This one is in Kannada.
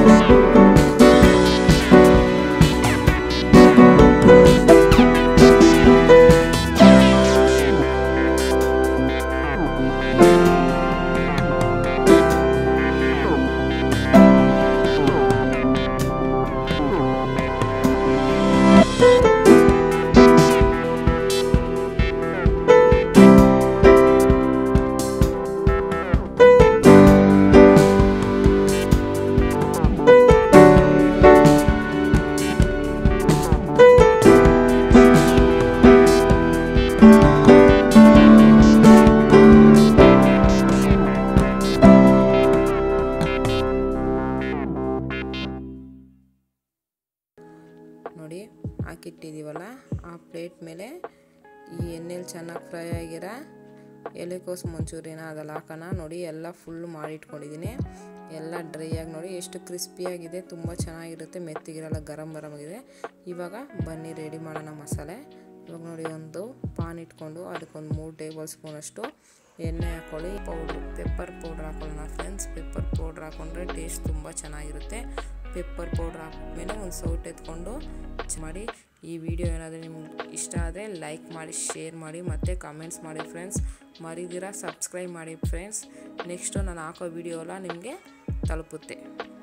ನೋಡಿ ಹಾಕಿಟ್ಟಿದ್ದೀವಲ್ಲ ಆ ಪ್ಲೇಟ್ ಮೇಲೆ ಈ ಎಣ್ಣೆಲಿ ಚೆನ್ನಾಗಿ ಫ್ರೈ ಆಗಿರೋ ಎಲೆಕೋಸು ಮಂಚೂರಿನ ಅದಲ್ಲಿ ಹಾಕೋಣ ನೋಡಿ ಎಲ್ಲ ಫುಲ್ ಮಾಡಿಟ್ಕೊಂಡಿದ್ದೀನಿ ಎಲ್ಲ ಡ್ರೈ ಆಗಿ ನೋಡಿ ಎಷ್ಟು ಕ್ರಿಸ್ಪಿಯಾಗಿದೆ ತುಂಬ ಚೆನ್ನಾಗಿರುತ್ತೆ ಮೆತ್ತಿಗಿರಲ್ಲ ಗರಂ ಗರಂ ಆಗಿದೆ ಇವಾಗ ಬನ್ನಿ ರೆಡಿ ಮಾಡೋಣ ಮಸಾಲೆ ಇವಾಗ ನೋಡಿ ಒಂದು ಪಾನ್ ಇಟ್ಕೊಂಡು ಅದಕ್ಕೊಂದು ಮೂರು ಟೇಬಲ್ ಸ್ಪೂನಷ್ಟು ಎಣ್ಣೆ ಹಾಕ್ಕೊಳ್ಳಿ ಪೌಡ್ರು ಪೆಪ್ಪರ್ ಪೌಡ್ರ್ ಹಾಕೊಳ್ಳೋಣ ಫ್ರೆಂಡ್ಸ್ ಪೆಪ್ಪರ್ ಪೌಡ್ರ್ ಹಾಕೊಂಡ್ರೆ ಟೇಸ್ಟ್ ತುಂಬ ಚೆನ್ನಾಗಿರುತ್ತೆ ಪೆಪ್ಪರ್ ಪೌಡ್ರ್ ಹಾಕಿದ್ಮೇಲೆ ಒಂದು ಸೌಟ್ ಎತ್ಕೊಂಡು ಮಾಡಿ ಈ ವಿಡಿಯೋ ಏನಾದರೂ ನಿಮ್ಗೆ ಇಷ್ಟ ಆದರೆ ಲೈಕ್ ಮಾಡಿ ಶೇರ್ ಮಾಡಿ ಮತ್ತು ಕಮೆಂಟ್ಸ್ ಮಾಡಿ ಫ್ರೆಂಡ್ಸ್ ಮರಿದಿರ ಸಬ್ಸ್ಕ್ರೈಬ್ ಮಾಡಿ ಫ್ರೆಂಡ್ಸ್ ನೆಕ್ಸ್ಟು ನಾನು ಹಾಕೋ ವಿಡಿಯೋ ಎಲ್ಲ ನಿಮಗೆ ತಲುಪುತ್ತೆ